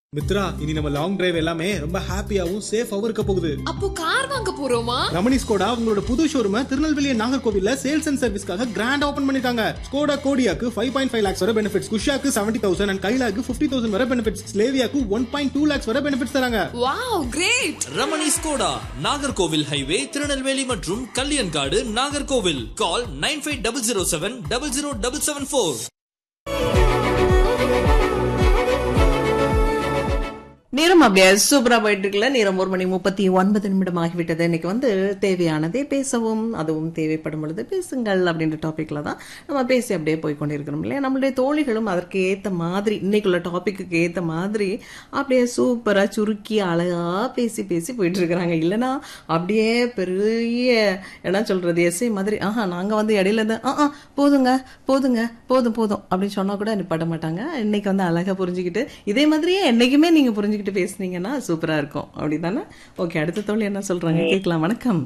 மித்ரா இனி நம்ம long drive எல்லாமே ரொம்ப ஹாப்பியாவும் சேஃபாவும் இருக்க போகுது அப்போ கார் வாங்க போறோமா ரமணி ஸ்கோடா உங்களோட புது ஷோரூம திருநெல்வேலி நாகர்கோவில்ல சேல்ஸ் அண்ட் சர்வீஸ்க்காக கிராண்ட் ஓபன் பண்ணிருக்காங்க ஸ்கோடா கோடியாக்கு ஃபைவ் பாயிண்ட் ஃபைவ் லேக்ஸ் வரை பெனிஃபிட்ஸ் குஷாக்கு செவன்டி தௌசண்ட் அண்ட் கைலாக்கு ஃபிஃப்டி தௌசண்ட் வரை பெனிஃபிட்ஸ் ஸ்லேவியாக்கு ஒன் பாயிண்ட் டூ லேக்ஸ் வரை பெனிஃபிட்ஸ் தராங்க wow great Ramani Skoda Nagercoil highway Tirunelveli மற்றும் Kalyankadu Nagercoil call nine five double zero seven double zero double seven four நேரம் அப்படியே சூப்பரா போயிட்டு இருக்குல்ல நேரம் ஒரு மணி முப்பத்தி ஒன்பது நிமிடம் ஆகிவிட்டது இன்னைக்கு வந்து தேவையானதே பேசவும் அதுவும் தேவைப்படும் பொழுது பேசுங்கள் அப்படின்ற டாபிக்ல தான் நம்ம பேசி அப்படியே போய் கொண்டிருக்கிறோம் இல்லையா நம்மளுடைய தோழிகளும் அதற்கு ஏத்த மாதிரி இன்னைக்குள்ள டாபிக்கு ஏத்த மாதிரி அப்படியே சூப்பரா சுருக்கி அழகா பேசி பேசி போயிட்டு இருக்கிறாங்க இல்லைன்னா அப்படியே பெரிய என்ன சொல்றது எஸ்ஐ மாதிரி ஆஹா நாங்க வந்து இடையில இருந்து ஆ ஆ, போதுங்க போதுங்க போதும் போதும் அப்படின்னு சொன்னா கூட நிப்பாட்ட மாட்டாங்க இன்னைக்கு வந்து அழகா புரிஞ்சுக்கிட்டு இதே மாதிரியே என்னைக்குமே நீங்க புரிஞ்சுக்கிட்டு பேசுனீங்கன்னா சூப்பரா இருக்கும் அப்படிதானே ஓகே அடுத்த தோழி என்ன சொல்றாங்க கேட்கலாம் வணக்கம்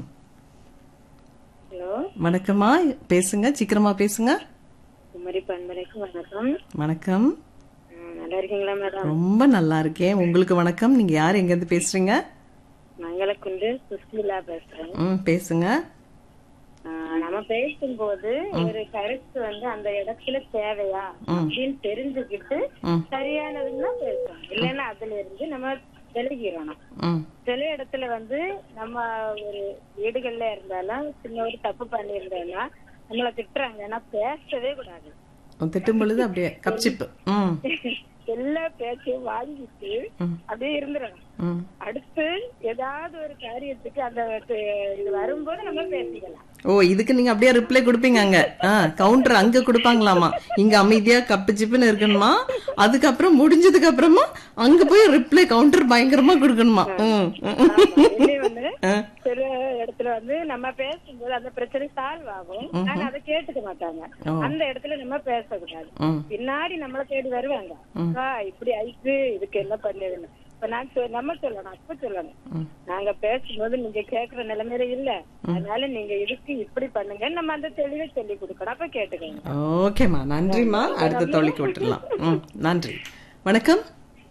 ஹலோ வணக்கம்மா பேசுங்க சீக்கிரமா பேசுங்க குமரி பண்பலைக்கு வணக்கம் வணக்கம் ம், நல்லா இருக்கீங்களா மேடம் ரொம்ப நல்லா இருக்கேன் உங்களுக்கு வணக்கம் நீங்க யார் எங்க இருந்து பேசுறீங்க மங்களக்குண்டு சுஸ்மிலா பேசுறேன் ம் பேசுங்க ஆ, நம்ம பேசும்போது ஒரு கருத்து வந்து அந்த இடத்துல தேவையா அப்படின்னு தெரிஞ்சுக்கிட்டு சரியானதுன்னா பேசணும் இல்லைன்னா அதுல இருந்து நம்ம விலகிடணும் ம் சில இடத்துல வந்து நம்ம ஒரு வீடுகள்ல இருந்தாலும் சின்ன ஒரு தப்பு பண்ணியிருந்தோம்னா நம்மள திட்டுறாங்க ஆனா பேசவே கூடாது திட்டும் பொழுது அப்படியே கப்சிப்பு ம் எல்லா பேச்சையும் வாங்கிட்டு அப்படியே இருந்துடணும் ம் அடுத்து ஏதாவது ஒரு காரியத்துக்கு அந்த து- இது வரும்போது நம்ம பேசிக்கலாம் ஓ இதுக்கு நீங்க அப்படியே ரிப்ளை கொடுப்பீங்க அங்க கவுண்டர் அங்க கொடுப்பாங்களாமா இங்க அமைதியா கப்பு சிப்புன்னு இருக்கணுமா அதுக்கப்புறம் முடிஞ்சதுக்கு அப்புறமா அங்க போய் ரிப்ளை கவுண்டர் பயங்கரமா கொடுக்கணுமா ம், ம். இதே வந்து சில இடத்துல வந்து நம்ம பேசும்போது அந்த பிரச்சனை சால்வ் ஆகும் ஆனா அதை கேட்டுக்க மாட்டாங்க அந்த இடத்துல நம்ம பேசக்கூடாது ம். பின்னாடி நம்மள தேடி வருவாங்க "அக்கா, இப்படி ஆயிட்டு இதுக்கு என்ன பண்ணுதுன்னு இப்ப நான் சொ- நம்ம சொல்லணும் அப்ப சொல்லணும் நாங்க பேசும்போது நீங்க கேக்குற நிலைமையில இல்ல அதனால நீங்க இதுக்கு இப்படி பண்ணுங்க நம்ம அந்த தெளிவை சொல்லி கொடுக்கணும் அப்ப கேட்டுக்கோங்க ஓகேம்மா நன்றிம்மா அடுத்த தோழிக்கு விட்டுடலாம் ம் நன்றி வணக்கம்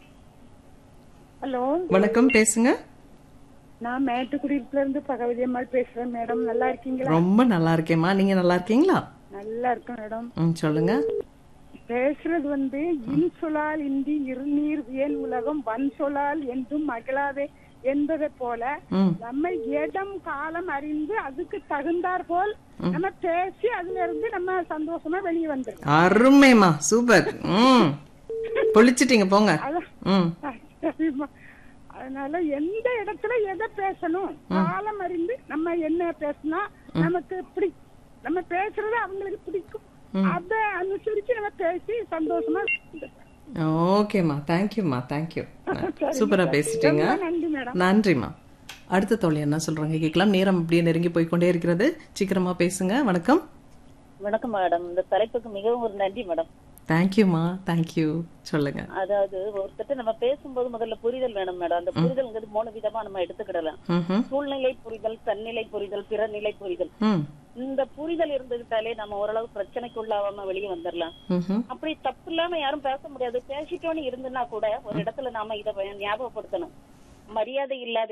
ஹலோ வணக்கம் பேசுங்க நான் மேட்டுக்குடியில இருந்து பகவதி அம்மாள் பேசுறேன் மேடம் நல்லா இருக்கீங்களா ரொம்ப நல்லா இருக்கேம்மா நீங்க நல்லா இருக்கீங்களா நல்லா இருக்கேன் மேடம் ம் சொல்லுங்க பேசுறது வந்து இன்சொலால் இந்தி இருநீர் ஏன் உலகம் வன் சொலால் என்றும் மகிழாதே என்பதை போல ம் நம்ம இடம் காலம் அறிந்து அதுக்கு தகுந்தாற் போல் நம்ம பேசி அதுல இருந்து நம்ம சந்தோஷமா வெளியே வந்துடலாம் அருமைம்மா சூப்பர் ம் பொழிச்சிட்டீங்க போங்க ம் சரிம்மா. அதனால எந்த இடத்துல எதை பேசணும் காலம் அறிந்து நம்ம என்ன பேசினா நமக்கு பிடி நம்ம பேசுறது அவங்களுக்கு பிடிக்கும் அத அனுசரிச்சு நம்ம பேசி சந்தோஷமா இருந்துக்கலாம். ஓகேம்மா தேங்க்யூம்மா தேங்க்யூ சூப்பரா பேசிட்டீங்க ரொம்ப நன்றி மேடம் நன்றிம்மா அடுத்த தோழி என்ன சொல்றாங்க கேட்கலாம் நேரம் அப்படியே நெருங்கி போய்க்கொண்டே இருக்கிறது சீக்கிரமா பேசுங்க வணக்கம் வணக்கம் மேடம் இந்த தலைப்புக்கு மிகவும் ஒரு நன்றி மேடம் தேங்க்யூம்மா தேங்க்யூ சொல்லுங்க அதாவது ஒருத்தட்ட நம்ம பேசும்போது முதல்ல புரிதல் வேணும் மேடம் அந்த புரிதல்ங்கிறது மூணு விதமா நம்ம எடுத்துக்கிடலாம் ம்ஹும். சூழ்நிலை புரிதல் தன்னிலை புரிதல் பிறநிலை புரிதல் ம் இந்த புரிதல் இருந்துகிட்டாலே நம்ம ஓரளவு பிரச்சனைக்குள்ளாவாம வெளியே வந்துடலாம் ம்ஹும். அப்படி தப்பு இல்லாம யாரும் பேச முடியாது பேசிட்டோன்னு இருந்துன்னா கூட ஒரு இடத்துல நாம இதை ஞாபகப்படுத்தணும் மரியாதை இல்லாத